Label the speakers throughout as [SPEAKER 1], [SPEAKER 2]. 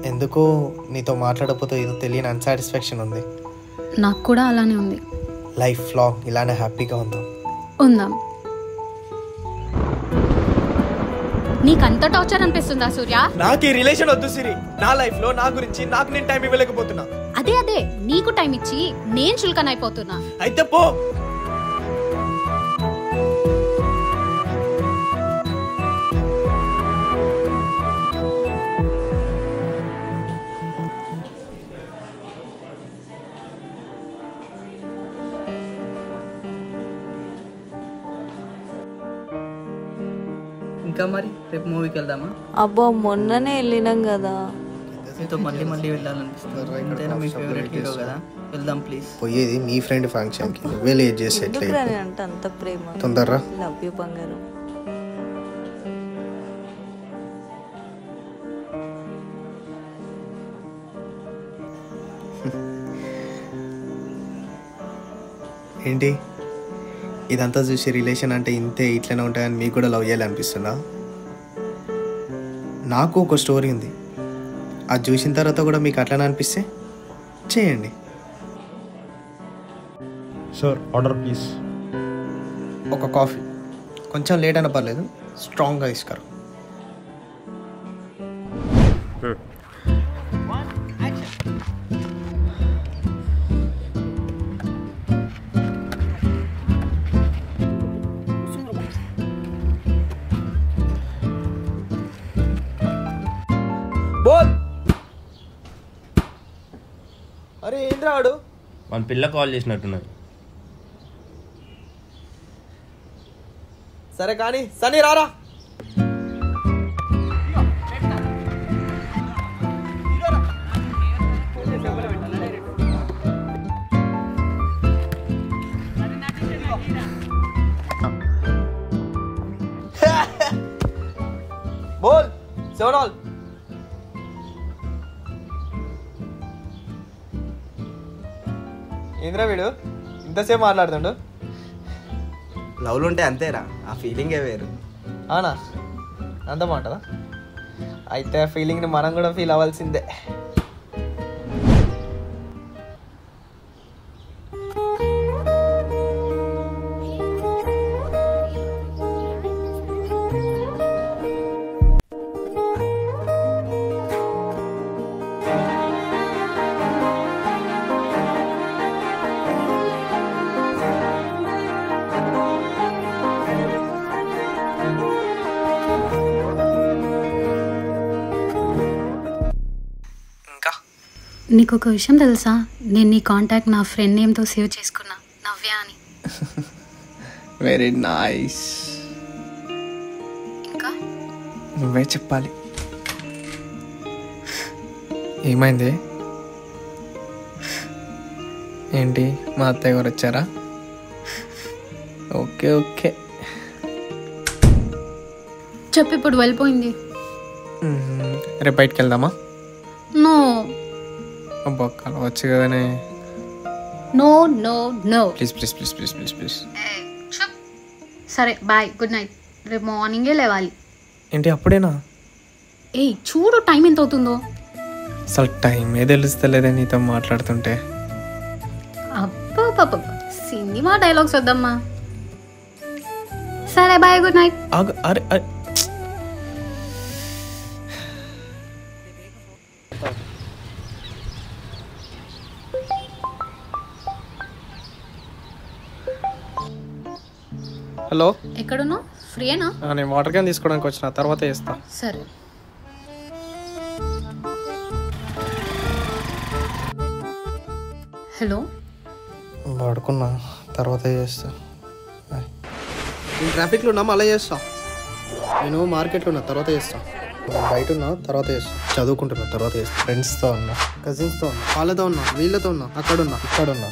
[SPEAKER 1] ఎందుకో నీతో మాట్లాడకపోతే ఏదో తెలియని అన్సాటిస్ఫాక్షన్ ఉంది
[SPEAKER 2] నాకు కూడా అలానే ఉంది
[SPEAKER 1] లైఫ్ లాంగ్ ఇలానే హ్యాపీగా ఉందాం
[SPEAKER 2] ఉందాం నీకంత టార్చర్ అనిపిస్తుందా సూర్య
[SPEAKER 1] నాకు ఈ రిలేషన్ వద్దు సిరి నా లైఫ్ లో నా గురించి నాకు నేను టైం ఇవ్వలేకపోతున్నా
[SPEAKER 2] అదే అదే నీకు టైం ఇచ్చి నేను చులకన అయిపోతున్నా
[SPEAKER 1] అయితే పో
[SPEAKER 3] ఇంకా మరి రేపు మూవీకి వెళ్దామా
[SPEAKER 4] అబ్బా మొన్ననే వెళ్ళినాం కదా
[SPEAKER 3] నీతో మళ్ళీ మళ్ళీ వెళ్ళాలనిపిస్తుంది ఎంతైనా మీ ఫేవరెట్ హీరో కదా వెళ్దాం ప్లీజ్
[SPEAKER 1] పోయేది మీ ఫ్రెండ్ ఫంక్షన్ కి నువ్వే లేట్ చేసి ఎట్లా
[SPEAKER 4] ఎందుకు రాని అంట అంత ప్రేమ
[SPEAKER 1] తొందరరా
[SPEAKER 4] లవ్ యూ బంగారం
[SPEAKER 1] ఏంటి ఇదంతా చూసి రిలేషన్ అంటే ఇంతే ఇట్లనే ఉంటాయని మీకు కూడా లవ్ చేయాలనిపిస్తుందా నాకు ఒక స్టోరీ ఉంది అది చూసిన తర్వాత కూడా మీకు అట్లనే అనిపిస్తే చేయండి
[SPEAKER 5] సార్ ఆర్డర్ ప్లీజ్
[SPEAKER 1] ఒక కాఫీ కొంచెం లేట్ అయినా పర్లేదు స్ట్రాంగ్గా తీసుకురా బోల్ అరే ఏంద్రా ఆడు
[SPEAKER 5] మన పిల్ల కాల్ చేసినట్టున్నది
[SPEAKER 1] సరే కానీ సనీ రారా బోల్ సెవెన్ ఆల్ ఏంద్రా వీడు ఇంతసేపు మాట్లాడుతుండు
[SPEAKER 6] లవ్లు ఉంటే అంతేరా ఆ ఫీలింగే వేరు
[SPEAKER 1] అవునా అంత మాటదా అయితే ఆ ఫీలింగ్ని మనం కూడా ఫీల్ అవ్వాల్సిందే ఇంకా
[SPEAKER 2] నీకు ఒక విషయం తెలుసా నేను నీ కాంటాక్ట్ నా ఫ్రెండ్ నేమ్తో సేవ్ చేసుకున్నా నవ్య అని
[SPEAKER 1] వెరీ నైస్
[SPEAKER 2] ఇంకా
[SPEAKER 1] నువ్వే చెప్పాలి ఏమైంది ఏంటి మా అత్తయ్య గారు వచ్చారా ఓకే ఓకే
[SPEAKER 2] చెప్పు ఇప్పుడు వెళ్ళిపోయింది
[SPEAKER 1] మ్మ్. రేపు బయటికి వెళ్దామా
[SPEAKER 2] నో
[SPEAKER 1] అబ్బా కలవచ్చు కదనే
[SPEAKER 2] no no no
[SPEAKER 1] please please please please please please
[SPEAKER 2] సరే బాయ్ గుడ్ నైట్ రేపు మార్నింగే లేవాలి
[SPEAKER 1] ఏంటి అప్పుడేనా
[SPEAKER 2] ఏయ్ చూడు టైం ఎంత అవుతుందో
[SPEAKER 1] అసలు టైమే తెలుస్తలేదే నీతో మాట్లాడుతుంటే
[SPEAKER 2] అబ్బా సినిమా డైలాగ్స్ వద్దమ్మా సరే బాయ్ గుడ్ నైట్
[SPEAKER 1] ఆగు, అరే అరే. హలో
[SPEAKER 2] ఎక్కడున్నావు ఫ్రీయేనా
[SPEAKER 1] ఆ, నేను వాటర్ క్యాన్ తీసుకోవడానికి వచ్చిన తర్వాత చేస్తా
[SPEAKER 2] సరే హలో
[SPEAKER 1] పడుకున్నా తర్వాత చేస్తా బాయ్. నేను ట్రాఫిక్లో ఉన్నా మళ్ళీ చేస్తా నేను మార్కెట్లో ఉన్నా తర్వాత చేస్తా నేను బయట ఉన్నా తర్వాత చేస్తా చదువుకుంటున్నా తర్వాత చేస్తా ఫ్రెండ్స్తో ఉన్నా కజిన్స్తో ఉన్నా వాళ్ళతో ఉన్నా వీళ్ళతో ఉన్నా అక్కడ ఉన్నా ఇక్కడ ఉన్నా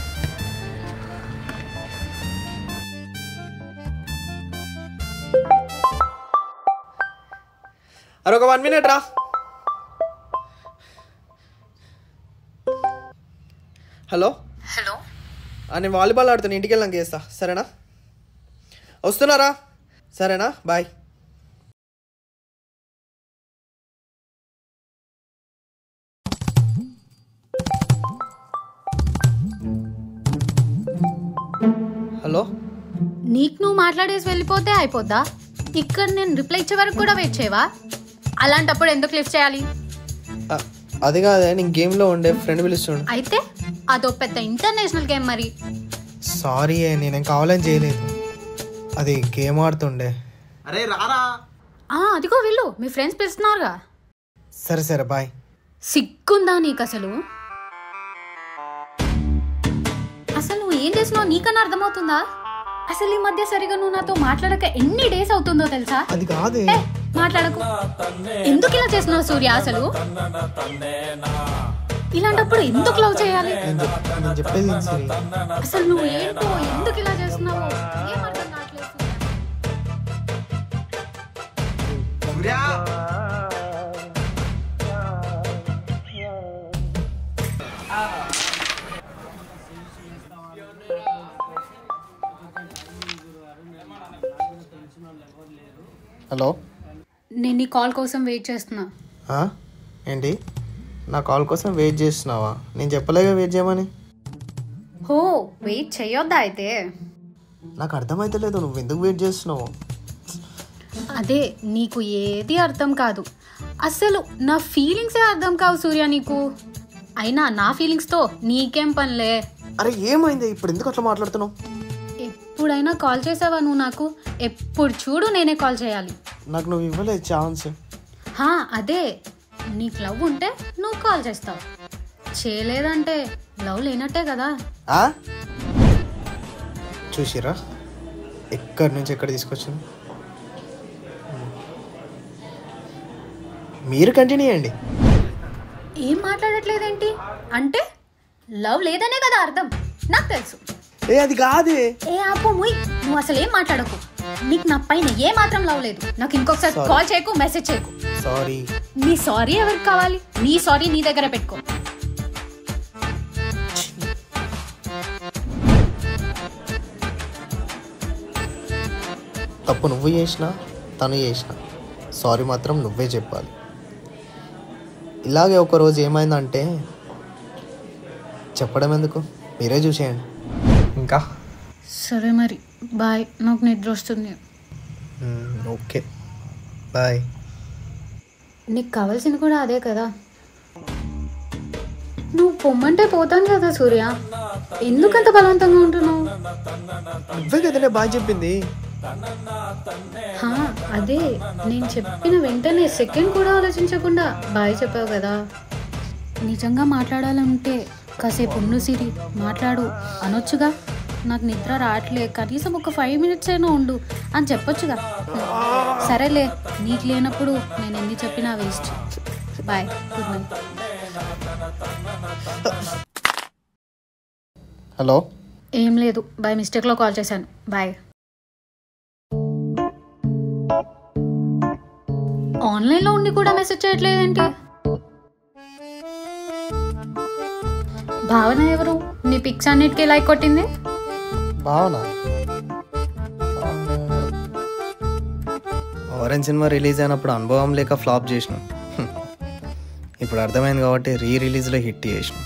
[SPEAKER 1] అరే ఒక వన్ మినిట్ రా హలో
[SPEAKER 2] హలో
[SPEAKER 1] ఆ, నేను వాలీబాల్ ఆడుతున్నా ఇంటికి వెళ్ళాక చేస్తా సరేనా వస్తున్నారా సరేనా బాయ్
[SPEAKER 2] నీకు నువ్వు మాట్లాడేసి వెళ్ళిపోతే అయిపోద్దా ఇక్కడ నేను రిప్లై ఇచ్చే వరకు కూడా వెయిట్ చేయవా అలాంటప్పుడు ఎందుకు లిఫ్ట్ చేయాలి
[SPEAKER 1] ఆ, అది కాదే నేను గేమ్లో ఉండే ఫ్రెండ్ పిలుస్తుండు
[SPEAKER 2] అయితే అదో పెద్ద ఇంటర్నేషనల్ గేమ్ మరి
[SPEAKER 1] సారీ నేనేం కావాలని చేయలేదు అది గేమ్ ఆడుతుండే
[SPEAKER 6] అరే రారా
[SPEAKER 2] ఆ, అదిగో వెళ్ళు మీ ఫ్రెండ్స్ పిలుస్తున్నారుగా
[SPEAKER 1] సరే సరే బాయ్
[SPEAKER 2] సిగ్గుందా నీకు అసలు అసలు నువ్వు ఏం చేసినావు నీకన్నా అర్థమవుతుందా అసలు ఈ మధ్య సరిగా నువ్వు నాతో మాట్లాడక ఎన్ని డేస్ అవుతుందో తెలుసా
[SPEAKER 1] అది కాదే
[SPEAKER 2] ఏ, మాట్లాడకు ఎందుకు ఇలా చేస్తున్నావు సూర్య అసలు ఇలాంటప్పుడు ఎందుకు లవ్ చేయాలి
[SPEAKER 1] నేను చెప్- నేను చెప్పేది విను సిరి
[SPEAKER 2] అసలు నువ్వు ఏంటో ఎందుకు ఇలా చేస్తున్నావు ఏం అర్థం కావట్లేదు సూర్య.
[SPEAKER 6] సూర్య
[SPEAKER 1] హలో
[SPEAKER 2] నేను నీ కాల్ కోసం వెయిట్ చేస్తున్నా
[SPEAKER 1] ఆ? ఏంటి నా కాల్ కోసం వెయిట్ చేస్తున్నావా నేను చెప్పలేగా వెయిట్ చేయమని
[SPEAKER 2] హో వెయిట్ చెయ్యొద్దా అయితే
[SPEAKER 1] నాకు అర్థమైతే లేదు నువ్వు ఎందుకు వెయిట్ చేస్తున్నావు
[SPEAKER 2] అదే నీకు ఏది అర్థం కాదు అసలు నా ఫీలింగ్సే అర్థం కావు సూర్య నీకు అయినా నా ఫీలింగ్స్తో నీకేం పనిలే
[SPEAKER 1] అరే ఏమైంది ఇప్పుడు ఎందుకు అట్లా మాట్లాడుతున్నావు
[SPEAKER 2] ఎప్పుడైనా కాల్ చేసావా నువ్వు నాకు ఎప్పుడు చూడు నేనే కాల్ చేయాలి
[SPEAKER 1] నాకు నువ్వు ఇవ్వలేదు ఛాన్స్
[SPEAKER 2] హా అదే నీకు లవ్ ఉంటే నువ్వు కాల్ చేస్తావు చేయలేదంటే లవ్ లేనట్టే కదా
[SPEAKER 1] ఆ? చూసిరా ఎక్కడి నుంచి ఎక్కడ తీసుకొచ్చింది మీరు కంటిన్యూ చేయండి
[SPEAKER 2] ఏం మాట్లాడట్లేదేంటి అంటే లవ్ లేదనే కదా అర్థం నాకు తెలుసు
[SPEAKER 1] ఏ అది కాదే
[SPEAKER 2] ఏ ఆపు ముయ్ నువ్వు అసలు ఏం మాట్లాడకు నీకు నా పైన ఏ మాత్రం లవ్ లేదు నాకు ఇంకొకసారి
[SPEAKER 1] Sorry.
[SPEAKER 2] కాల్ చేయకు మెసేజ్ చేయకు
[SPEAKER 1] సారీ
[SPEAKER 2] నీ సారీ ఎవరికి కావాలి నీ సారీ నీ దగ్గర పెట్టుకో
[SPEAKER 1] తప్పు నువ్వు చేసినా తను చేసిన సారీ మాత్రం నువ్వే చెప్పాలి ఇలాగే ఒక రోజు ఏమైందంటే చెప్పడం ఎందుకు మీరే చూసేయండి ఇంకా
[SPEAKER 2] సరే మరి బాయ్ నాకు నిద్ర వస్తుంది
[SPEAKER 1] ఓకే బాయ్
[SPEAKER 2] నీకు కావాల్సింది కూడా అదే కదా నువ్వు పొమ్మంటే పోతాను కదా సూర్య ఎందుకంత బలవంతంగా ఉంటున్నావు
[SPEAKER 1] నువ్వే కదనే బాగా చెప్పింది
[SPEAKER 2] హా, అదే నేను చెప్పిన వెంటనే సెకండ్ కూడా ఆలోచించకుండా బాయ్ చెప్పావు కదా నిజంగా మాట్లాడాలంటే కాసేపు ఉండు సిరి మాట్లాడు అనొచ్చుగా నాకు నిద్ర రావట్లే కనీసం ఒక ఫైవ్ మినిట్స్ అయినా ఉండు అని చెప్పొచ్చుగా సరేలే నీకు లేనప్పుడు నేను ఎన్ని చెప్పినా waste bye good night
[SPEAKER 1] hello
[SPEAKER 2] ఏం లేదు బై మిస్టేక్లో కాల్ చేశాను బాయ్ ఆన్లైన్లో ఉండి కూడా మెసేజ్ చేయట్లేదేంటి భావన ఎవరు నీ పిక్స్ అన్నిటికీ లైక్ కొట్టింది
[SPEAKER 1] భావన ఆరెంజ్ సినిమా రిలీజ్ అయినప్పుడు అనుభవం లేక ఫ్లాప్ చేసిన హ్మ్. ఇప్పుడు అర్థమైంది కాబట్టి రీ రిలీజ్లో హిట్ చేసిన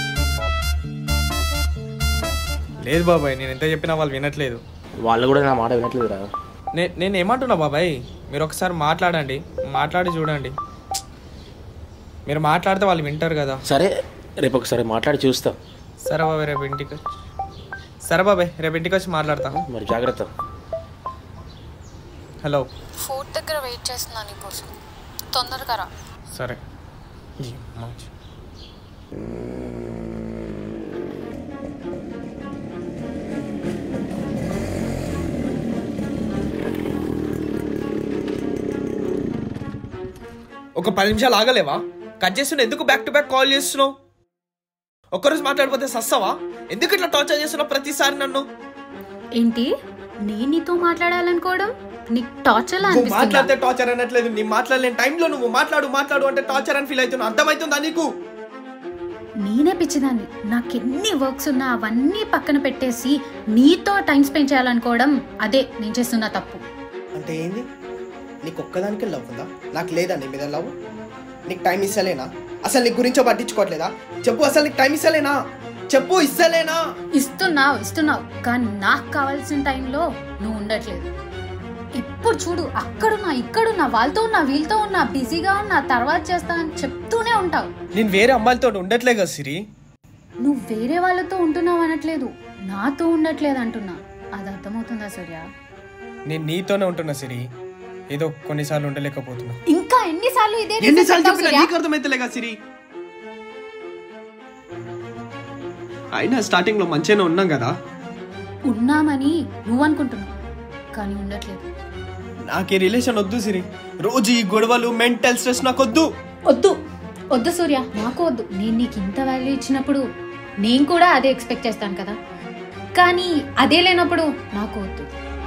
[SPEAKER 7] లేదు బాబాయ్ నేను ఎంత చెప్పినా వాళ్ళు వినట్లేదు
[SPEAKER 5] వాళ్ళు కూడా నా మాట వినట్లేదురా
[SPEAKER 7] నే నేను ఏమంటున్నా బాబాయ్ మీరు ఒకసారి మాట్లాడండి మాట్లాడి చూడండి మీరు మాట్లాడితే వాళ్ళు వింటారు కదా
[SPEAKER 5] సరే రేపు ఒకసారి మాట్లాడి చూస్తా
[SPEAKER 7] సరే బాబాయ్ రేపు ఇంటికి వచ్చి సరే బాబాయ్ రేపు ఇంటికి వచ్చి మాట్లాడతా
[SPEAKER 5] మరి జాగ్రత్త
[SPEAKER 7] హలో
[SPEAKER 2] ఫుడ్ దగ్గర వెయిట్ చేస్తున్నా నీకోసం తొందరగా రా
[SPEAKER 7] సరే ఈ మంచి ఒక పది నిమిషాలు ఆగలేవా కట్ చేస్తున్నా ఎందుకు బ్యాక్ టు బ్యాక్ కాల్ చేస్తున్నావు ఒక్కరోజు మాట్లాడిపోతే సస్తావా ఎందుకు ఇట్లా టార్చర్ చేస్తున్నావు ప్రతిసారి నన్ను
[SPEAKER 2] ఏంటి నేను నీతో మాట్లాడాలనుకోవడం నీకు టార్చర్లా
[SPEAKER 7] నువ్వు
[SPEAKER 2] అనిపిస్తుందా
[SPEAKER 7] మాట్లాడితే టార్చర్ అనట్లేదు నీ మాట్లాడలేని టైంలో నువ్వు మాట్లాడు మాట్లాడు అంటే టార్చర్ అని ఫీల్ అవుతున్నా అర్థమవుతుందా నీకు
[SPEAKER 2] నేనే పిచ్చిదాన్ని నాకెన్ని వర్క్స్ ఉన్నా అవన్నీ పక్కన పెట్టేసి నీతో టైం స్పెండ్ చేయాలనుకోవడం అదే నేను చేస్తున్న తప్పు
[SPEAKER 1] అంటే ఏంది నీకు ఒక్కదానికి లవ్ ఉందా నాకు లేదా నీ మీద లవ్ నీకు టైం ఇస్తలేనా అసలు నీ గురించో పట్టించుకోవట్లేదా చెప్పు అసలు నీకు టైం ఇస్తలేనా
[SPEAKER 7] చెప్పు ఇస్తలేనా
[SPEAKER 2] ఇస్తున్నావు ఇస్తున్నావు కానీ నాకు కావాల్సిన టైంలో నువ్వు ఉండట్లేదు ఇప్పుడు చూడు అక్కడున్నా ఇక్కడున్నా వాళ్ళతో ఉన్నా వీళ్ళతో ఉన్నా బిజీగా ఉన్నా తర్వాత చేస్తా అని చెప్తూనే ఉంటావు
[SPEAKER 7] నేను వేరే అమ్మాయిలతో ఉండట్లే కదా సిరి
[SPEAKER 2] నువ్వు వేరే వాళ్ళతో ఉంటున్నావు అనట్లేదు నాతో ఉండట్లేదు అంటున్నా అది అర్థమవుతుందా సూర్య
[SPEAKER 7] నేను నీతోనే ఉంటున్నా సిరి ఏదో కొన్నిసార్లు ఉండలేకపోతున్నా
[SPEAKER 2] ఇంకా ఎన్నిసార్లు ఇదే reason
[SPEAKER 7] ఎన్నిసార్లు
[SPEAKER 2] చెప్తావు
[SPEAKER 7] చెప్పినా
[SPEAKER 2] సూర్య?
[SPEAKER 7] నీకు అర్థమైతేలేగా సిరి అయినా స్టార్టింగ్ లో మంచిగానే ఉన్నాం కదా
[SPEAKER 2] ఉన్నామని నువ్వు అనుకుంటున్నావు కానీ ఉండట్లేదు
[SPEAKER 7] నాకు ఈ రిలేషన్ వద్దు సిరి రోజు ఈ గొడవలు మెంటల్ స్ట్రెస్ నాకు వద్దు
[SPEAKER 2] వద్దు వద్దు సూర్య నాకు వద్దు నేను నీకు ఇంత వాల్యూ ఇచ్చినప్పుడు నేను కూడా అదే ఎక్స్పెక్ట్ చేస్తాను కదా కానీ అదే లేనప్పుడు నాకు వద్దు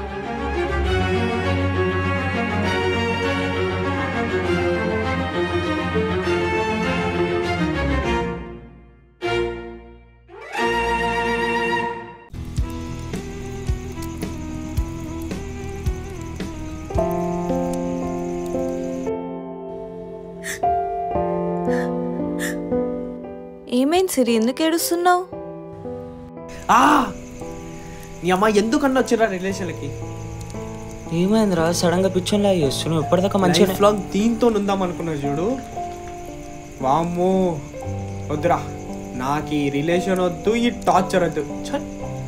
[SPEAKER 4] ఏమైంది సిరి ఎందుకు ఏడుస్తున్నావు
[SPEAKER 7] ఆ నీ అమ్మ ఎందుకన్నా వచ్చిరా రిలేషన్లకి
[SPEAKER 5] ఏమైందిరా సడన్ గా పిచ్చోన్లా చేస్తున్నావు ఇప్పటిదాకా మంచిగా
[SPEAKER 7] లైఫ్ లాంగ్ దీంతో ఉందాం అనుకున్నా చూడు వామ్మో వద్దురా నాకు ఈ రిలేషన్ వద్దు ఈ టార్చర్ వద్దు ఛ!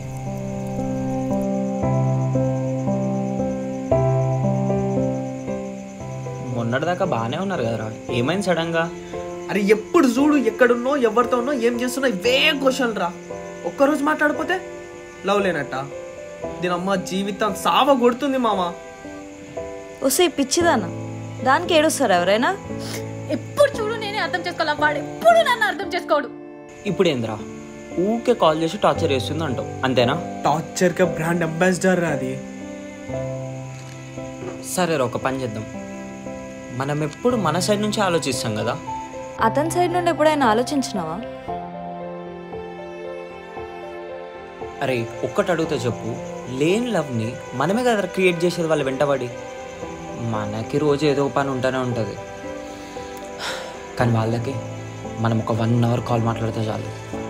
[SPEAKER 5] మొన్నటిదాకా బాగానే ఉన్నారు కదరా ఏమైంది సడన్ గా
[SPEAKER 7] అరే ఎప్పుడు చూడు ఎక్కడున్నో ఎవరితో ఉన్నో ఏం చేస్తున్నా ఇవే క్వశ్చన్ రా ఒక్కరోజు మాట్లాడిపోతే లవ్ లేనట్ట దీని అమ్మ జీవితం సావ కొడుతుంది మామ
[SPEAKER 4] వస్తే పిచ్చిదానా దానికి ఏడుస్తారు ఎవరైనా
[SPEAKER 2] ఎప్పుడు చూడు నేనే అర్థం చేసుకోవాలా వాడు ఎప్పుడు నన్ను అర్థం చేసుకోడు
[SPEAKER 5] ఇప్పుడు ఏందిరా ఊకే కాల్ చేసి టార్చర్ చేస్తుంది అంటావు అంతేనా
[SPEAKER 7] టార్చర్ గా బ్రాండ్ అంబాసిడర్ రా అది
[SPEAKER 5] సరే రా ఒక పని చేద్దాం మనం ఎప్పుడు మన సైడ్ నుంచి ఆలోచిస్తాం కదా
[SPEAKER 4] అతని సైడ్ నుండి ఎప్పుడైనా ఆలోచించినావా
[SPEAKER 5] అరే ఒక్కటి అడిగితే చెప్పు లేని లవ్ని మనమే కదా క్రియేట్ చేసేది వాళ్ళు వెంటబడి మనకి రోజు ఏదో ఒక పని ఉంటూనే ఉంటుంది కానీ వాళ్ళకి మనం ఒక వన్ అవర్ కాల్ మాట్లాడితే చాలు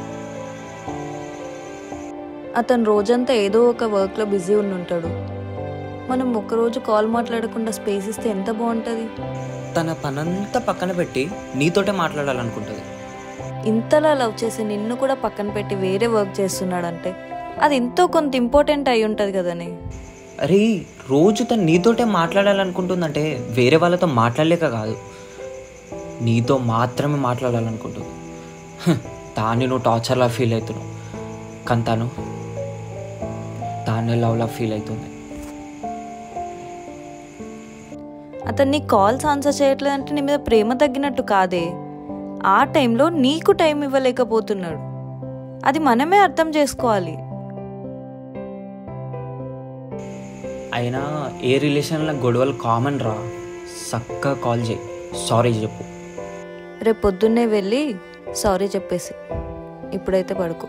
[SPEAKER 4] అతను రోజంతా ఏదో ఒక వర్క్లో బిజీ ఉండి ఉంటాడు మనం ఒక్కరోజు కాల్ మాట్లాడకుండా స్పేస్ ఇస్తే ఎంత బాగుంటుంది
[SPEAKER 5] తన పనంతా పక్కన పెట్టి నీతోటే మాట్లాడాలనుకుంటుంది
[SPEAKER 4] ఇంతలా లవ్ చేసి నిన్ను కూడా పక్కన పెట్టి వేరే వర్క్ చేస్తున్నాడంటే అది ఎంతో కొంత ఇంపార్టెంట్ అయి ఉంటుంది కదని
[SPEAKER 5] అరే రోజు తను నీతోటే మాట్లాడాలనుకుంటుందంటే వేరే వాళ్ళతో మాట్లాడలేక కాదు నీతో మాత్రమే మాట్లాడాలనుకుంటుంది హ్, దాన్ని నువ్వు టార్చర్లా ఫీల్ అవుతున్నావు కానీ తను దాన్ని లవ్లా ఫీల్ అవుతుంది
[SPEAKER 4] అతను నీ కాల్స్ ఆన్సర్ చేయట్లేదంటే నీ మీద ప్రేమ తగ్గినట్టు కాదే ఆ టైంలో నీకు టైం ఇవ్వలేకపోతున్నాడు అది మనమే అర్థం చేసుకోవాలి
[SPEAKER 5] అయినా ఏ రిలేషన్లో గొడవలు కామన్ రా చక్కగా కాల్ చేయి సారీ చెప్పు
[SPEAKER 4] రేపు పొద్దున్నే వెళ్ళి సారీ చెప్పేసి ఇప్పుడైతే పడుకో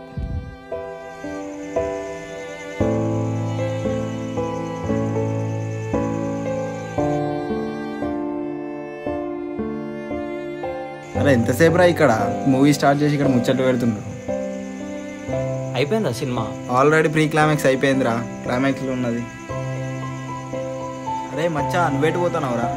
[SPEAKER 6] అరే ఎంతసేపు రా ఇక్కడ మూవీ స్టార్ట్ చేసి ఇక్కడ ముచ్చట్లు పెడుతుండ్రు
[SPEAKER 5] అయిపోయిందా సినిమా
[SPEAKER 6] ఆల్రెడీ ప్రీ క్లైమాక్స్ అయిపోయిందిరా క్లైమాక్స్లో ఉన్నది అరే మచ్చా నువ్వేటి పోతున్నావురా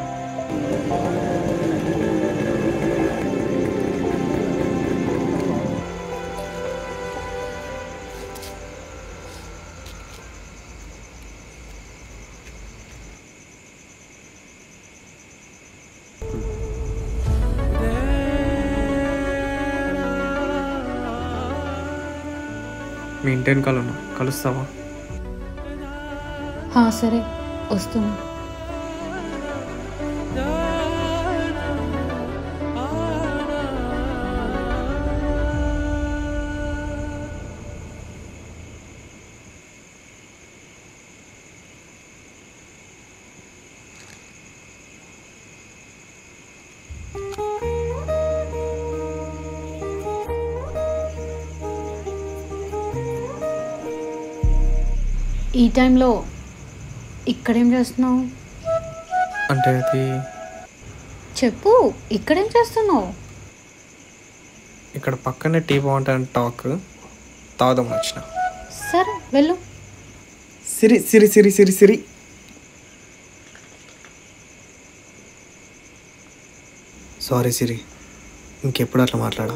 [SPEAKER 7] మీ ఇంటి వెనకాల ఉన్నా కలుస్తావా
[SPEAKER 2] హా, సరే వస్తున్నా ఈ టైంలో ఇక్కడేం చేస్తున్నావు
[SPEAKER 7] అంటే అది
[SPEAKER 2] చెప్పు ఇక్కడేం చేస్తున్నావు
[SPEAKER 7] ఇక్కడ పక్కనే టీ బాగుంటుంది టాక్ తాగుదాం వచ్చిన
[SPEAKER 2] సరే వెళ్ళు
[SPEAKER 7] సిరి సిరి సిరి సిరి సిరి
[SPEAKER 1] సారీ సిరి ఇంకెప్పుడు అట్లా మాట్లాడా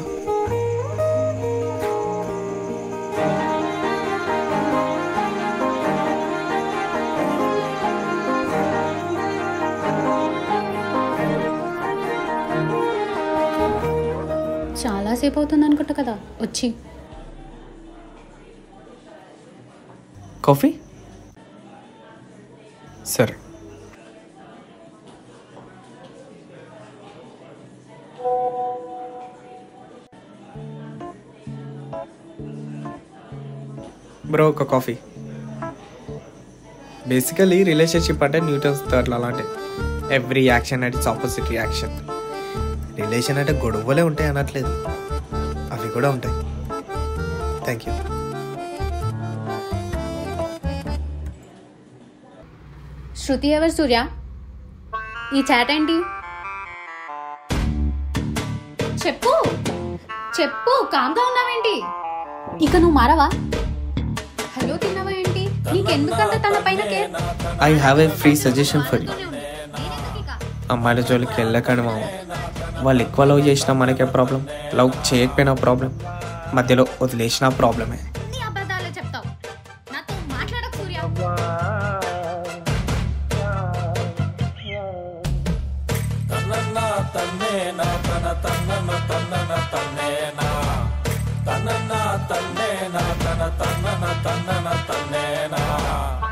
[SPEAKER 2] చాలాసేపు అవుతుంది అనుకుంటా కదా వచ్చి
[SPEAKER 7] కాఫీ సరే బ్రో ఒక కాఫీ బేసికలీ రిలేషన్షిప్ అంటే న్యూటన్స్ థర్డ్ అలాంటి every action at its opposite reaction
[SPEAKER 1] relation అంటే గొడవలే ఉంటాయి అనట్లేదు అవి కూడా ఉంటాయి థ్యాంక్ యూ
[SPEAKER 2] శృతి ఎవరు సూర్య ఈ చాట్ ఏంటి చెప్పు చెప్పు కామ్గా ఉన్నావేంటి ఇక నువ్వు మారవా హలో తిన్నావా ఏంటి నీకెందుకంత తన పైన care
[SPEAKER 7] I have a free suggestion for you అమ్మాయిల జోలికి వెళ్ళకండి మామ వాళ్ళు ఎక్కువ లవ్ చేసినా మనకే ప్రాబ్లం లవ్ చేయకపోయినా ప్రాబ్లం మధ్యలో వదిలేసినా ప్రాబ్లమే
[SPEAKER 2] నీ అబద్ధాలే చెప్తావు నాతో మాట్లాడకు సూర్య
[SPEAKER 8] తన్నన్న తన్నేనా తన తన్నన తన్నన తన్నేనా